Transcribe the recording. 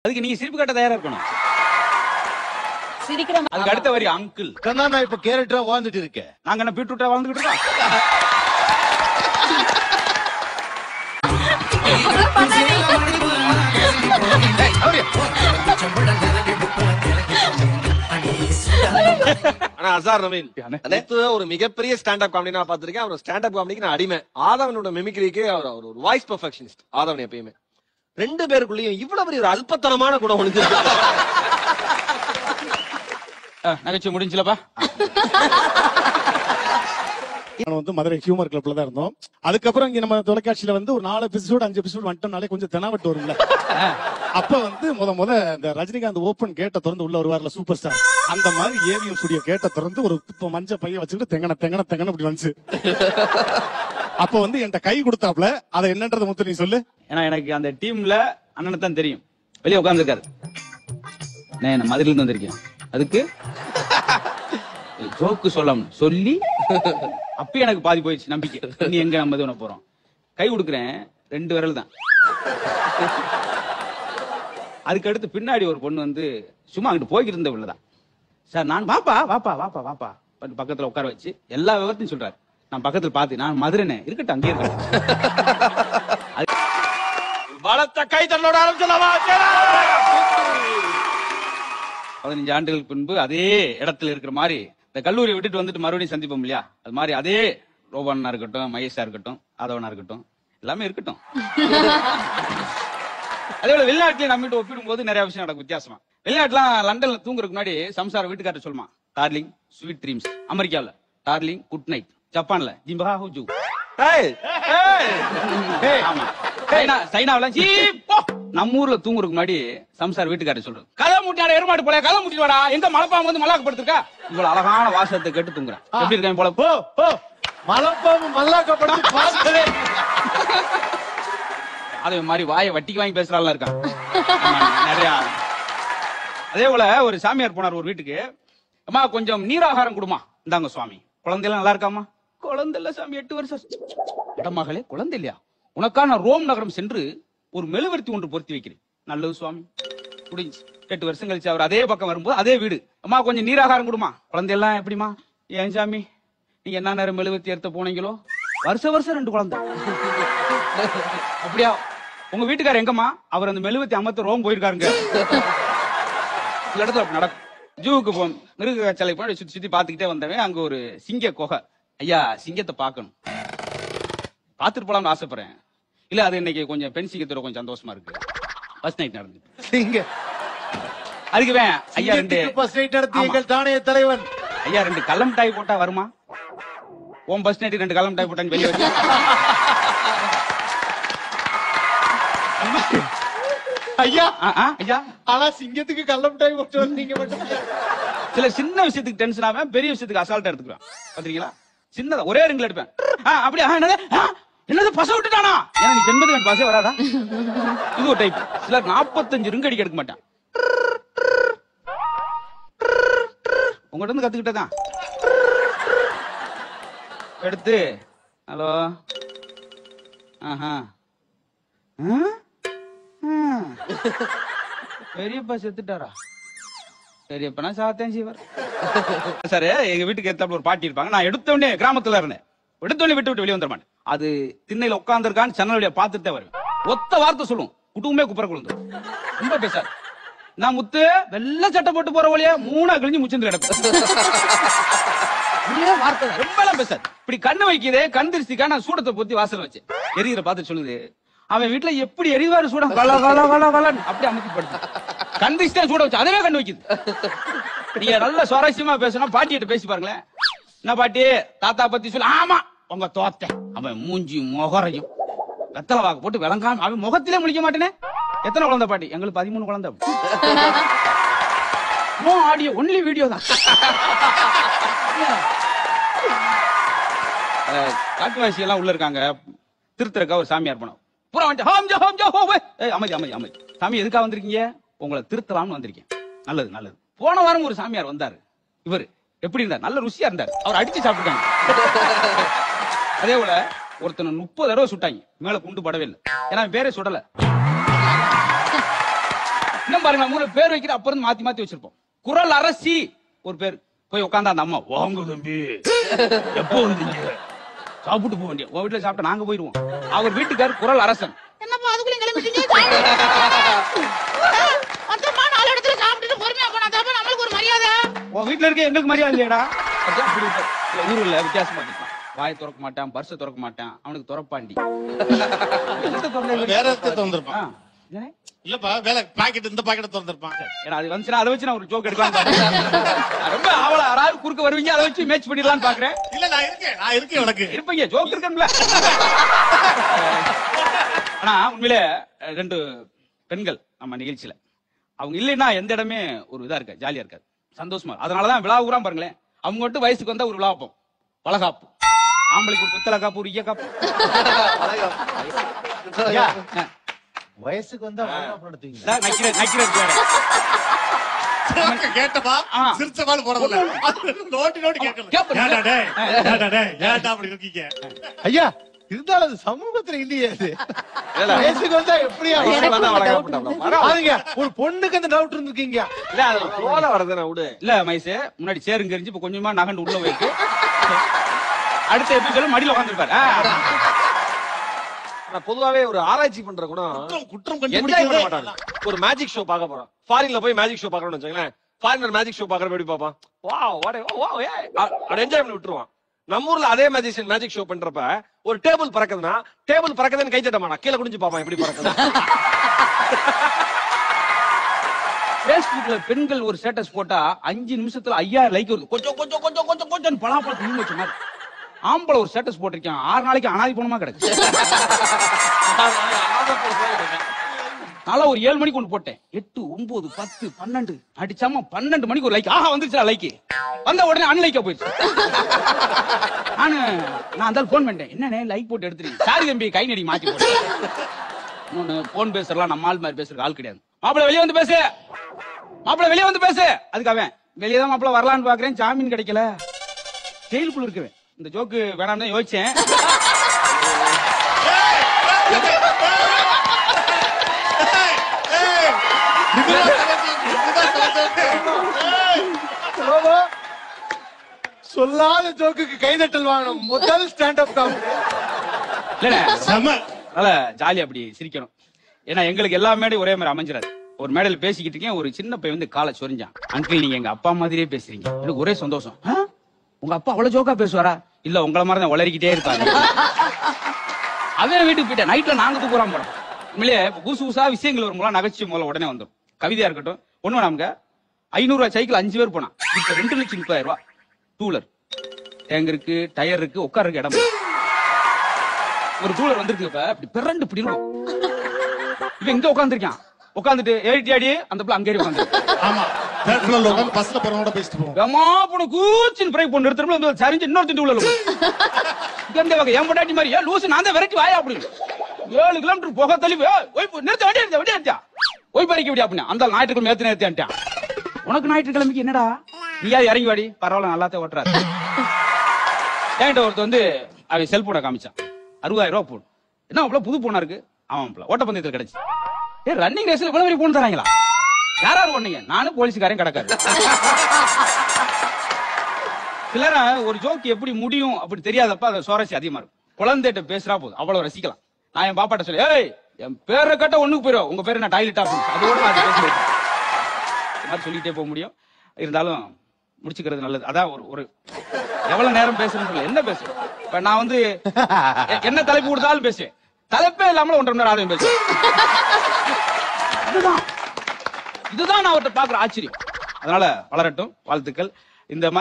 அதுக்கு நீங்க சிரிப்பு கட்ட தயாரா இருக்கணும் சிரிக்கிற மா- அதுக்கு அடுத்த வரி அங்கிள் கண்ணா நான் இப்ப கேரக்டரா வாழ்ந்துட்டு இருக்கேன் நாங்க என்ன பீட்ரூட்டா வாழ்ந்துகிட்டு இருக்கோம் ஆனா அசார் நவீன் அண்ணே. நேத்து ஒரு மிகப்பெரிய ஸ்டாண்ட் அப் காமெடி நான் பார்த்திருக்கேன் அவர் ஸ்டாண்ட் அப் காமெடிக்கு நான் அடிமை ஆதவனோட மிமிக்ரிக்கு அவர் அவர் ஒரு வாய்ஸ் பெர்ஃபெக்ஷனிஸ்ட் ஆதவன் எப்பயுமே ரெண்டு பேருக்குள்ளயும் இவ்வளவு பெரிய ஒரு அல்பத்தனமான குணம் ஒளிஞ்சிருக்கு அஹ், நகைச்சுவை முடிஞ்சுலப்பா நான் வந்து மதுரை ஹியூமர் கிளப்ல தான் இருந்தோம் அதுக்கப்புறம் இங்க நம்ம தொலைக்காட்சியில வந்து ஒரு நாலு எபிசோடு அஞ்சு எபிசோடு வந்துட்டோம்னாலே கொஞ்சம் தெனாவட்டு வரும்ல அப்ப வந்து முத முத இந்த ரஜினிகாந்த் ஓபன் கேட்ட திறந்து உள்ள வருவார்ல சூப்பர் ஸ்டார் அந்த மாதிரி ஏவிஎம் ஸ்டுடியோ கேட்ட திறந்து ஒரு இப்ப மஞ்ச பைய வச்சுக்கிட்டு தெங்கன தெங்கன தெங்கன இப்படி வந்துச்சு அப்ப வந்து என்கிட்ட கை கொடுத்தாப்ல அதை என்னன்றத முத்து நீ சொல்லு ஏன்னா எனக்கு அந்த டீம்ல அண்ணனை தான் தெரியும் வெளியே உட்கார்ந்துருக்காரு நான் மதுரையில இருந்து வந்திருக்கேன் அதுக்கு ஜோக்கு சொல்லணும் சொல்லி அப்பயும் எனக்கு பாதி போயிடுச்சு நம்பிக்கை இனி எங்க நம்ம இது பண்ண போறோம் கை கொடுக்குறேன் ரெண்டு விரல் தான் அதுக்கு அடுத்து பின்னாடி ஒரு பொண்ணு வந்து சும்மா அங்கிட்டு போய்கிட்டு இருந்த உள்ளதான் சார் நான் வாப்பா வாப்பா வாப்பா வாப்பா பட்டு பக்கத்துல உட்கார வச்சு எல்லா விவரத்தையும் சொல்றாரு நான் பக்கத்துல பார்த்து நான் மதுரைனே இருக்கட்டும் அங்கேயே இருக்கட்டும் பலத்த கை தன்னோட ஆரம்பிச்சலாமா பதினஞ்சு ஆண்டுகளுக்கு பின்பு அதே இடத்துல இருக்கிற மாதிரி இந்த கல்லூரி விட்டுட்டு வந்துட்டு மறுபடியும் சந்திப்போம் இல்லையா அது மாதிரி அதே ரோபனா இருக்கட்டும் மகேஷா இருக்கட்டும் ஆதவனா இருக்கட்டும் எல்லாமே இருக்கட்டும் அதே போல வெளிநாட்டுல நம்மகிட்ட ஒப்பிடும் போது நிறைய விஷயம் நடக்கும் வித்தியாசமா வெளிநாட்டுலாம் லண்டன்ல தூங்குறதுக்கு முன்னாடி சம்சார வீட்டுக்காரர் சொல்லுமா டார்லிங் ஸ்வீட் ட்ரீம்ஸ் அமெரிக்காவுல டார்லிங் குட் நைட் ஜப்பான்ல ஜிம்பா ஹூஜு ஆமா சைனா சைனாவுல சீ, போ. நம்ம ஊர்ல தூங்குறதுக்கு முன்னாடி சம்சார் வீட்டுக்காரர் சொல்றது கதை முட்டியாட எருமாடு போல கதை முட்டிட்டு வாடா எங்க மலைப்பாம்பு வந்து மல்லாக்கு படுத்திருக்கா இவ்வளவு அழகான வாசத்தை கேட்டு தூங்குறேன் எப்படி இருக்கேன் போல போ ஓ மலப்பாம்பு மல்லாக்கப்படுத்து பார்த்ததே அதே மாதிரி வாயை வட்டிக்கு வாங்கி பேசுறாள் இருக்கான் ஆமா, நிறைய அதே போல ஒரு சாமியார் போனார் ஒரு வீட்டுக்கு அம்மா கொஞ்சம் நீராகாரம் கொடுமா இந்தாங்க சுவாமி குழந்தையெல்லாம் நல்லா இருக்காமா குழந்தை இல்ல சாமி எட்டு வருஷம் இடமகளே குழந்தை இல்லையா உனக்கான ரோம் நகரம் சென்று ஒரு மெழுவர்த்தி ஒன்று பொருத்தி வைக்கிறேன் நல்லது சுவாமி முடிஞ்சு எட்டு வருஷம் கழிச்சு அவர் அதே பக்கம் வரும்போது அதே வீடு அம்மா கொஞ்சம் நீராகாரம் கொடுமா குழந்தையெல்லாம் எப்படிமா ஏன் சாமி நீங்க என்ன நேரம் மெழுவர்த்தி எடுத்த போனீங்களோ வருஷ வருஷம் ரெண்டு குழந்தை அப்படியா உங்க வீட்டுக்காரர் எங்கம்மா அவர் அந்த மெழுவத்தி அமர்த்த ரோம் போயிருக்காருங்க சில இடத்துல அப்படி நடக்கும் ஜூவுக்கு போ மிருக சிலை போய் சுத்தி சுத்தி பாத்துக்கிட்டே வந்தவன் அங்க ஒரு சிங்க குகை ஐயா சிங்கத்தை பார்க்கணும் பாத்துட்டு போலாம்னு ஆசைப்படுறேன் இல்ல அது இன்னைக்கு கொஞ்சம் பெண் சிங்கத்தோட கொஞ்சம் சந்தோஷமா இருக்கு ஃபர்ஸ்ட் நைட் நடந்து சிங்க அதுக்கு வேன் ஐயா ரெண்டு ஃபர்ஸ்ட் நைட் நடத்திய எங்கள் தானே தலைவன் ஐயா ரெண்டு கள்ள மிட்டாய் போட்டா வருமா உன் பஸ் நைட்டு ரெண்டு கள்ள மிட்டாய் போட்டான்னு வெளியே வச்சு ஐயா ஆ, ஆ, ஐயா ஆனா சிங்கத்துக்கு கள்ள மிட்டாய் போட்டு வந்தீங்க மட்டும் சில சின்ன விஷயத்துக்கு டென்ஷன் ஆவேன் பெரிய விஷயத்துக்கு அசால்ட்டா எடுத்துக்குவேன் பாத்தீங்களா சின்னதா ஒரே ரிங்ல எடுப்பேன் ஆ, அப்படியா ஆ, என்னது ஆ, என்னது பச விட்டுட்டானா ஏன்னா நீ ஜென்மத்துக்கு எனக்கு பசே வராதா இது ஒரு டைப் சிலர் நாற்பத்தஞ்சு ரிங் அடிக்க எடுக்க மாட்டான் உங்கள்ட்ட இருந்து கத்துக்கிட்டதான் எடுத்து ஹலோ ஆஹா ஆ? ஆ. பெரியப்பா செத்துட்டாரா பெரியப்பனா சாத்தேன் சீவர் சார் எங்க வீட்டுக்கு ஏத்தாப்புல ஒரு பாட்டி இருப்பாங்க நான் எடுத்த உடனே கிராமத்துல இருந்தேன் எடுத்த உடனே விட்டு விட்டு வெளியே வந்துட மாட்டேன் அது திண்ணையில உட்காந்துருக்கான்னு ஜன்னல் வழியா பார்த்துட்டு தான் வருவேன் ஒத்த வார்த்தை சொல்லும் குடும்பமே குப்புற குழுந்து ரொம்ப பேசாது நான் முத்து வெள்ளை சட்டை போட்டு போற வழியா மூணா கிழிஞ்சு முச்சிந்து கிடப்பேன் ஒரே வார்த்தை தான். ரொம்ப எல்லாம் பேசாது இப்படி கண்ணு வைக்குதே கண் திருஷ்டிக்கா நான் சூடத்தை பொத்தி வாசல் வச்சேன் எரியிற பார்த்து சொல்லுது அவன் வீட்டுல எப்படி எரிவாரு சூடம் கல கல கல கலன்னு அப்படி அமைச்சு படுத்து கண் திருஷ்டி சூட வச்சு அதுவே கண்ணு வைக்குது நீங்க நல்ல சுவாரஸ்யமா பேசணும் பாட்டிகிட்ட பேசி பாருங்களேன் என்ன பாட்டி தாத்தா பத்தி சொல்லு ஆமா உங்க தோத்த அவன் மூஞ்சி முகரையும் வெத்தலை வாக்கு போட்டு விளங்காம அவன் முகத்திலே முழிக்க மாட்டேனே எத்தனை குழந்தை பாட்டி எங்களுக்கு பதிமூணு குழந்தை நோ ஆடியோ ஒன்லி வீடியோ தான் அஹ், காட்டுவாசி எல்லாம் உள்ள இருக்காங்க திருத்தரக்கா ஒரு சாமியார் போனோம் பூரா வந்துட்டு ஹோம் ஜோ ஹோம் ஜோ ஹோ வே. ஏய் அமைதி அமைதி அமைதி சாமி எதுக்காக வந்திருக்கீங்க உங்களை திருத்தலாம்னு வந்திருக்கேன் நல்லது நல்லது போன வாரம் ஒரு சாமியார் வந்தாரு இவர் எப்படி இருந்தார் நல்ல ருசியா இருந்தார் அவர் அடிச்சு சாப்பிட்டாங்க அதே போல ஒருத்தனை முப்பது தடவை சுட்டாங்க மேல குண்டு படவே இல்லை ஏன்னா அவன் பேரே சுடல இன்னும் பாருங்க மூணு பேர் வைக்கிற அப்ப இருந்து மாத்தி மாத்தி வச்சிருப்போம் குரல் அரசி ஒரு பேர் போய் உட்காந்தா அந்த அம்மா வாங்க தம்பி எப்போ வந்தீங்க சாப்பிட்டு போக வேண்டிய உன் வீட்டுல சாப்பிட்டா நாங்க போயிருவோம் அவர் வீட்டுக்கார் குரல் அரசன் என்னப்பா அதுக்குள்ளயும் கிளம்பிட்டீங்க மொத்தமா நாலு இடத்துல சாப்பிட்டுட்டு பொறுமையா போனா தப்ப நம்மளுக்கு ஒரு மரியாதை உன் வீட்டுல இருக்க எங்களுக்கு மரியாதை இல்லையடா அதான் இப்படி இருப்பான். இல்ல, ஊருல வித்தியாசமா இருப்பான் வாயை திறக்க மாட்டான் பர்ஸ திறக்க மாட்டான் அவனுக்கு துறப்பாண்டி வேற இடத்த திறந்திருப்பான் ஆ, என்னண்ணே? இல்லப்பா வேலை பாக்கெட் இந்த பாக்கெட் திறந்திருப்பான் ஏன்னா அது வந்துச்சுன்னா அதை வச்சு நான் ஒரு ஜோக் எடுக்கலாம் பாக்குறேன். நான் ரொம்ப ஆவலா யாராவது குறுக்க வருவீங்க அதை வச்சு மேட்ச் பண்ணிடலாம்னு பாக்குறேன் இல்ல நான் இருக்கேன் நான் இருக்கேன் உனக்கு இருப்பீங்க ஜோக் இருக்கும்ல ஆனா உண்மையிலே அஹ், ரெண்டு பெண்கள் நம்ம நிகழ்ச்சியில அவங்க இல்லைன்னா எந்த இடமே ஒரு இதா இருக்காது ஜாலியா இருக்காது சந்தோஷமா இருக்கும். அதனாலதான் விழா ஊரா பாருங்களேன் அவங்க மட்டும் வயசுக்கு வந்தா ஒரு விழா வைப்போம் வளகாப்பு ஆம்பளைக்கு ஒரு பித்தளை காப்பு ஒரு ஈய காப்பு ஐயா, அஹ், வயசுக்கு வந்தா வளகாப்பு நடத்துவீங்க இதான் நக்கிற நக்கிற இருக்காரு. கேட்டப்பா ஆ. சிரிச்ச மாதிரி போறதில்ல நோட்டி நோட்டி கேட்கல கேப்ப- ஏன்டா டேய் ஏன்டா டேய் ஏன்டா அப்படி இருக்கீங்க ஐயா இருந்தாலும் அது சமூகத்துல இல்லையே அது இல்ல. வயசுக்கு வந்தா எப்படியா வயசுக்கு வந்தா வளகாப்பு பண்ணலாம். பரவாயில்ல. பாருங்க ஒரு பொண்ணுக்கு அந்த டவுட் இருந்திருக்கீங்க இல்ல அது flow ல வரது நான் விடு இல்ல மைசே முன்னாடி சேருங்க எரிஞ்சு இப்ப கொஞ்சமா நகண்டு உள்ள வைக்கு அடுத்த எபிசோட மடியில உட்காந்துருப்பாரு நான் பொதுவாவே ஒரு ஆராய்ச்சி பண்ற கூட குற்றம் குற்றம் என்ஜாய் பண்ண கண்டுபிடிக்கிறதே மாட்டாங்க ஒரு மேஜிக் ஷோ பார்க்க போறோம் ஃபாரின்ல போய் மேஜிக் ஷோ பாக்குறோம்னு வச்சுங்களேன் ஃபாரினர் மேஜிக் ஷோ பாக்குற எப்படி பாப்பான் வாவ் வாட் வாவ் ஏ அட என்ஜாய் பண்ணி விட்டுருவான் நம்ம ஊர்ல அதே மேஜிஷியன் மேஜிக் ஷோ பண்றப்ப ஒரு டேபிள் பறக்குதுன்னா டேபிள் பறக்குதுன்னு கை தட்ட மாட்டான் கீழே குனிஞ்சு பாப்பான் எப்படி பறக்குது பேஸ்புக்ல பெண்கள் ஒரு ஸ்டேட்டஸ் போட்டா அஞ்சு நிமிஷத்துல ஐயாயிரம் லைக் வருது கொஞ்சம் கொஞ்சம் கொஞ்சம் கொஞ்சம் கொஞ்சம் பலாப்பழம் நின்று வச்ச மாதிரி ஆம்பளை ஒரு ஸ்டேட்டஸ் போட்டிருக்கேன் ஆறு நாளைக்கு அனாதி பணமா கிடக்கு நாளா ஒரு ஏழு மணிக்கு ஒன்று போட்டேன் எட்டு ஒன்பது பத்து பன்னெண்டு அடிச்சாம பன்னெண்டு மணிக்கு ஒரு லைக் ஆஹா வந்துருச்சா லைக் வந்த உடனே அன்லைக்கா போயிடுச்சு நானு நான் அந்த போன் பண்ணிட்டேன் என்னண்ணே லைக் போட்டு எடுத்துறீங்க சாரி தம்பி கை நடி மாத்தி போட்டேன் இன்னொன்னு போன் பேசுறலாம் நம்ம ஆள் மாதிரி பேசுறதுக்கு ஆள் கிடையாது மாப்பிள வெளியே வந்து பேசு மாப்பிள வெளியே வந்து பேசு அதுக்கு அவன் வெளியே தான் மாப்பிள வரலான்னு பாக்குறேன் ஜாமீன் கிடைக்கல ஜெயிலுக்குள்ள இருக்குவேன் இந்த ஜோக்கு வேணாம்னு தான் யோசிச்சேன் ரோபோ, சொல்லாத ஜோக்குக்கு கைதட்டல் வாங்கணும் முதல் ஸ்டாண்ட் அப் காமெடி இல்லண்ணே செம அதனால ஜாலியா அப்படி சிரிக்கணும் ஏன்னா எங்களுக்கு எல்லா மேடையும் ஒரே மாதிரி அமைஞ்சிடாது ஒரு மேடையில பேசிக்கிட்டு இருக்கேன் ஒரு சின்ன பையன் வந்து காலை சொரிஞ்சான் அங்கிள் நீங்க எங்க அப்பா மாதிரியே பேசுறீங்க எனக்கு ஒரே சந்தோஷம் "ஆ? உங்க அப்பா அவ்வளவு ஜோக்கா பேசுவாரா இல்ல உங்கள மாதிரி தான் உளறிக்கிட்டே இருப்பாரு அவன் வீட்டுக்கு போயிட்டேன் நைட்ல நாங்க தூக்குறோம் போறோம் உண்மையிலேயே புதுசு புதுசா விஷயங்கள் வரும்போது நகைச்சுவை முதல்ல உடனே வந்துடும் கவிதையா இருக்கட்டும் ஒண்ணு நமக்கு ஐநூறு ரூபாய் சைக்கிள் அஞ்சு பேர் போனான் இப்ப ரெண்டு லட்சம் முப்பதாயிரம் ரூபாய் டூலர் டேங்க் இருக்கு டயர் இருக்கு உட்காருக்கு இடம் இருக்கு. ஒரு டூலர் வந்திருக்கு இப்ப இப்படி பிறண்டு இப்படி இருக்கும் இப்ப இங்க உட்காந்துருக்கான் உட்காந்துட்டு ஏறிட்டியாடி அந்த பிள்ளை அங்கே உட்காந்து ஆமா தேர்ட் ஃப்ளோர்ல உட்கார்ந்து பஸ்ல போறவனோட பேசிட்டு போவோம் கமா போன கூச்சின் பிரேக் பண்ணி எடுத்துட்டு வந்து சரிஞ்சு இன்னொருத்தன் உள்ள இங்க வகை என் பொண்டாட்டி மாதிரி ஏன் லூசு நான் தான் விரட்டி வாயா அப்படின்னு ஏழு கிலோமீட்டர் புகை தள்ளி போய், ஒய் போ, நிறுத்த வண்டி எடுத்த வண்டி எடுத்தா ஒய் பறிக்க விடியா அப்படின்னு அந்த ஞாயிற்றுக்கிழமை ஏத்து நேர்த்தியான்ட்டான் உனக்கு ஞாயிற்றுக்கிழமைக்கு என்னடா நீயா இறங்கி வாடி பரவாயில்ல நல்லாத்தே ஓட்டுறாரு என்கிட்ட ஒருத்தர் வந்து அவன் செல்போனை காமிச்சான் அறுபதாயிரம் ரூபாய் போன் என்ன அவ்வளவு புது போனா இருக்கு அவன் ஓட்டப்பந்தயத்தில் கிடைச்சு ஏ ரன்னிங் ரேஸ்ல இவ்வளவு பெரிய போன் தராங்களா யாராரு ஒண்ணீங்க நானும் போலீஸ்காரன் கிடக்காரு சிலர ஒரு ஜோக் எப்படி முடியும் அப்படி தெரியாதப்ப அது சுவாரஸ்யம் அதிகமா இருக்கும் குழந்தைகிட்ட பேசுறா போதும் அவ்வளவு ரசிக்கலாம் நான் என் பாப்பாட்ட சொல்லி ஏய் என் பேரை கட்ட ஒண்ணுக்கு போயிடும் உங்க பேரு என்ன டாய்லெட் அப்படின்னு அதோட நான் அது பேசுவேன் இந்த மாதிரி சொல்லிட்டே போக முடியும் இருந்தாலும் முடிச்சுக்கிறது நல்லது அதான் ஒரு ஒரு எவ்வளவு நேரம் பேசுறேன்னு சொல்லல என்ன பேசுவேன் இப்ப நான் வந்து எ- என்ன தலைப்பு கொடுத்தாலும் பேசுவேன் தலைப்பே இல்லாமல ஒன்றரை மணி நேரம் ஆடையும் பேசுவேன் இதுதான் இதுதான் நான் அவர்கிட்ட பாக்குற ஆச்சரியம் அதனால வளரட்டும் வாழ்த்துக்கள் இந்த மாதிரி